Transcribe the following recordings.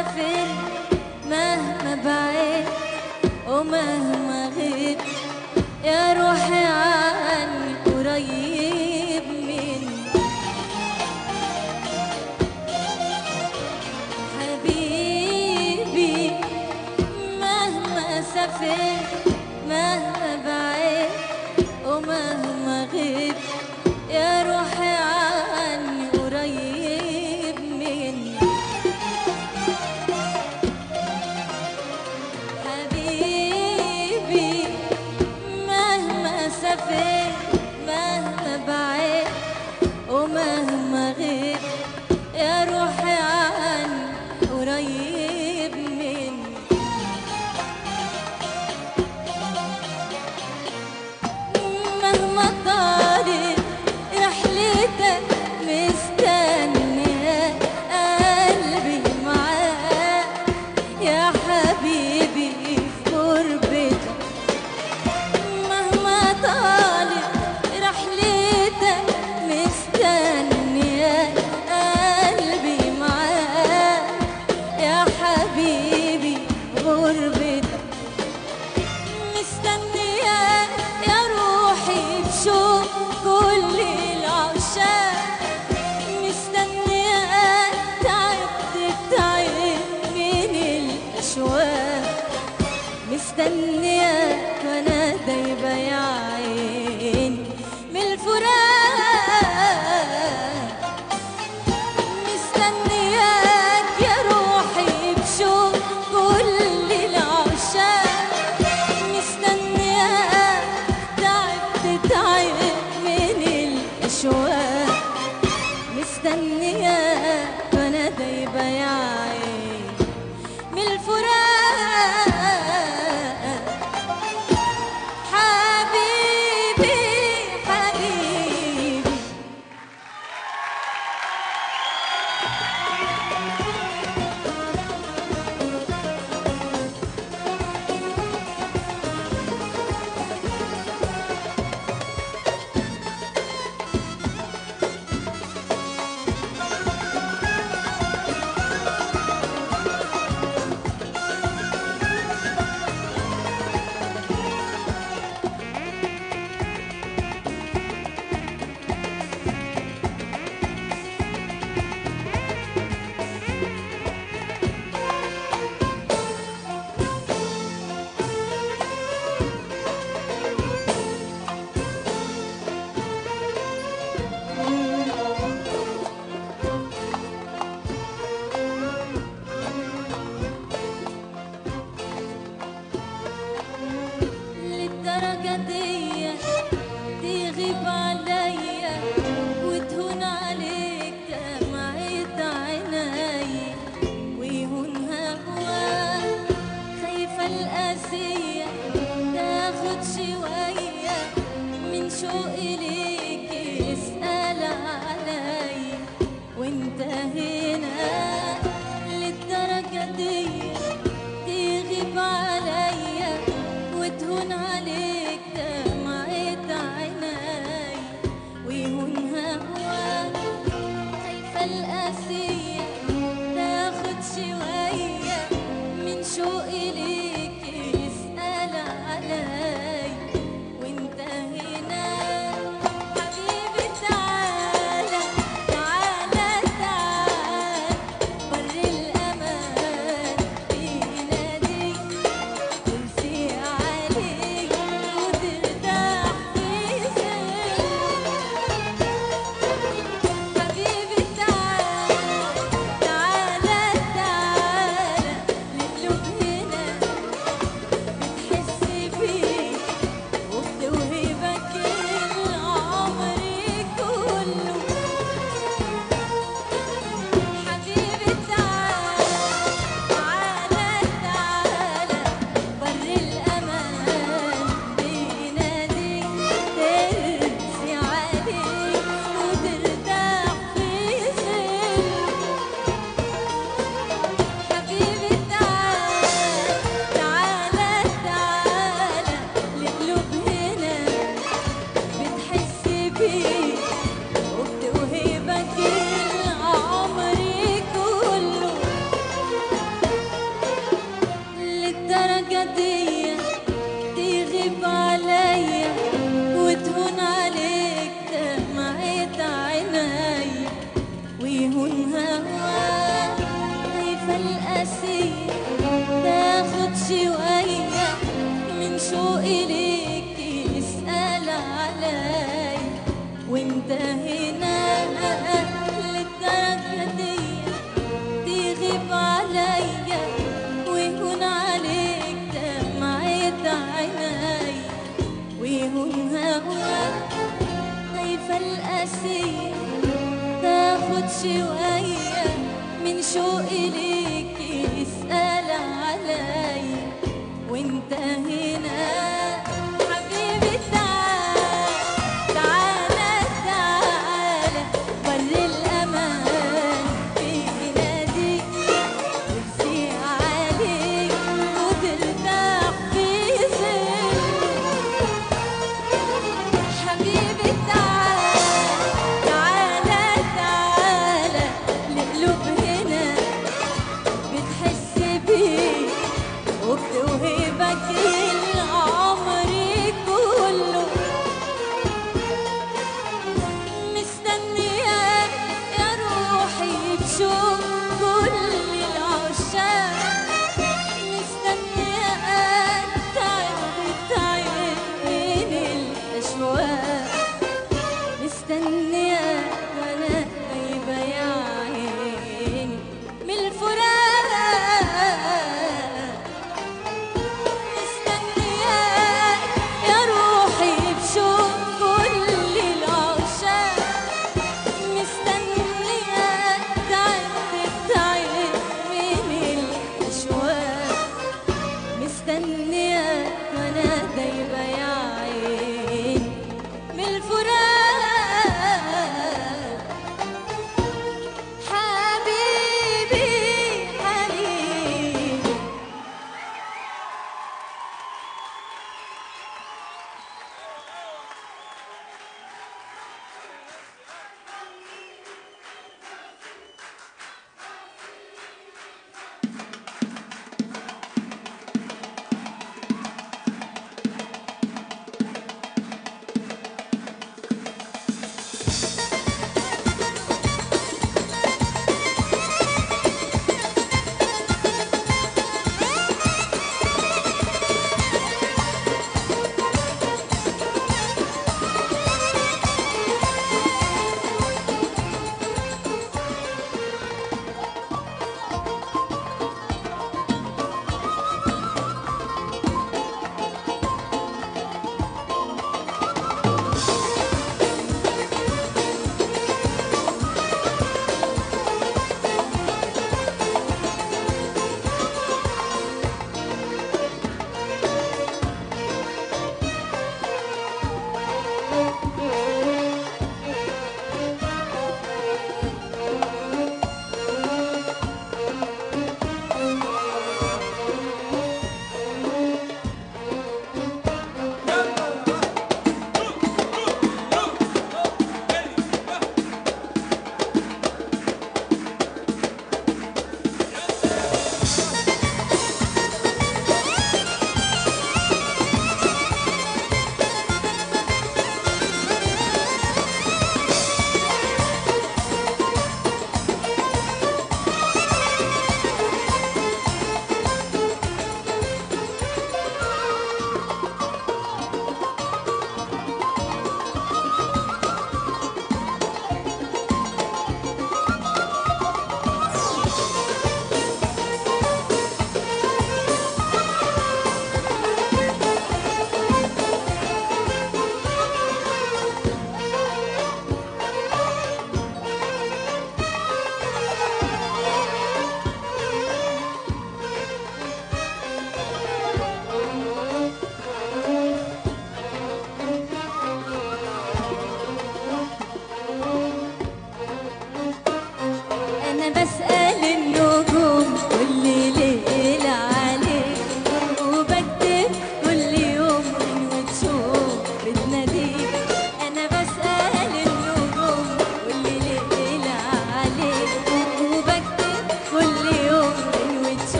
سافر مهما بعيد ومهما غيب يا روحي عني قريب مني حبيبي مهما سافر مهما بعيد ومهما غيب يا روحي عني قريب مني حبيبي مهما سافر مهما بعيد ومهما غيب يا روحي عني قريب مني مهما طالت رحلتك مستنية قلبي معاك يا حبيبي في قربتك مهما طالت رحلتك مستنية قلبي معاك يا حبيبي في غربتك مستنية يا روحي بشوق كل العشاق مستنية تعبت تعب من الأشواق مستنية وأنا دايبة يا عيني من الفراق مستنياك يا روحي بشوق كل العشاق مستنياك تعبت تعب من الأشواق مستنياك وأنا دايبة يا عيني من الفراق دي تغيب عليا وتهون عليك دمعة عيني ويهون هواك خايفة القاسية تاخد شوية من شوقي ليك يسأل علي وانت هنا للدرجة دي تغيب عليا ويهون عليك دمعة عيني ويهون هواك خايفة القاسية تاخد شوية من شوقي ليك يسأل علي وانت هنا حبيبي تعال تعال تعال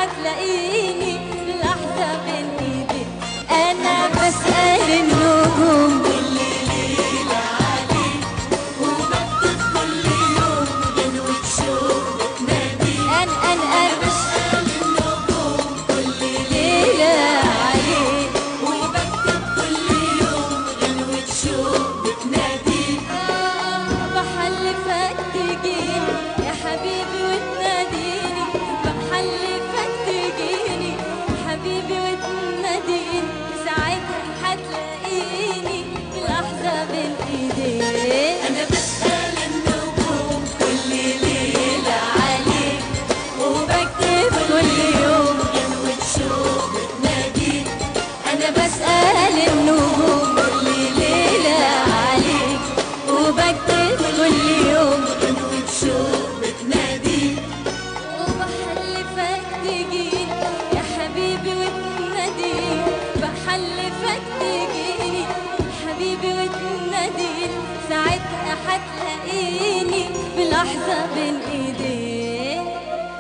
هتلاقيني لحظة بين ايديك انا بسأل النجوم كل ليلة عليك وبكتب كل يوم غنوة شوق بتناديك انا انا انا بسأل النجوم كل ليلة عليك وبكتب كل يوم غنوة شوق بتناديك آه بحلفك تجيني يا حبيبي وتناديني بحلفك تجيني حبيبي وتناديني ساعتها هتلاقيني في لحظة بين ايديك انا بسأل النجوم كل ليلة عليك وبكتب كل يوم غنوة شوق بتناديك انا بسأل النجوم كل ليلة عليك وبكتب كل يوم غنوة شوق بتناديك وبحلفك تجيني يا حبيبي وتناديني بحلفك تجيني حبيبي وتناديني ساعتها هتلاقيني بلحظة بين ايديك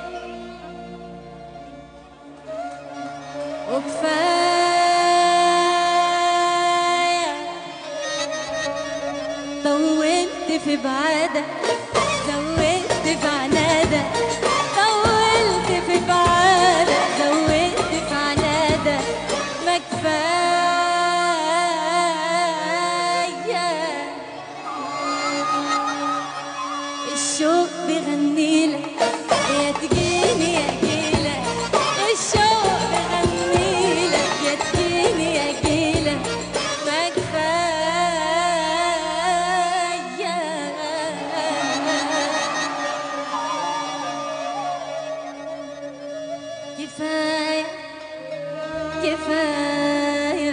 وكفاية طولت في بعادك زودت في عنادك طولت في بعادك زودت في عنادك ما كفاية الشوق بيغنيلك يا تجيني يا جيلك الشوق بيغنيلك يا تجيني يا جيلك ما كفاية كفاية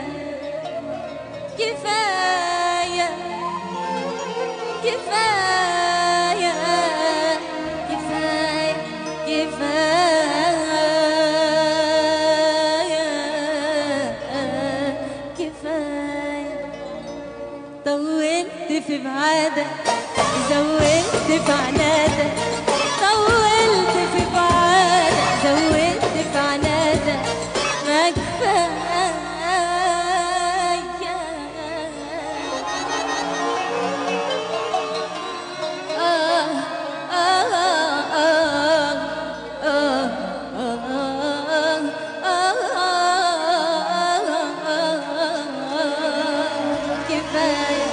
كفاية كفاية كفاية كفاية كفاية كفاية طولت في بعادك زودت في عنادك طولت في بعادك زودت في عنادك ما كفاية آه آه آه آه كفاية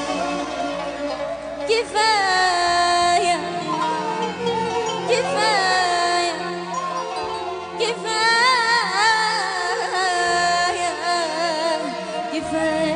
كفاية كفاية كفاية كفاية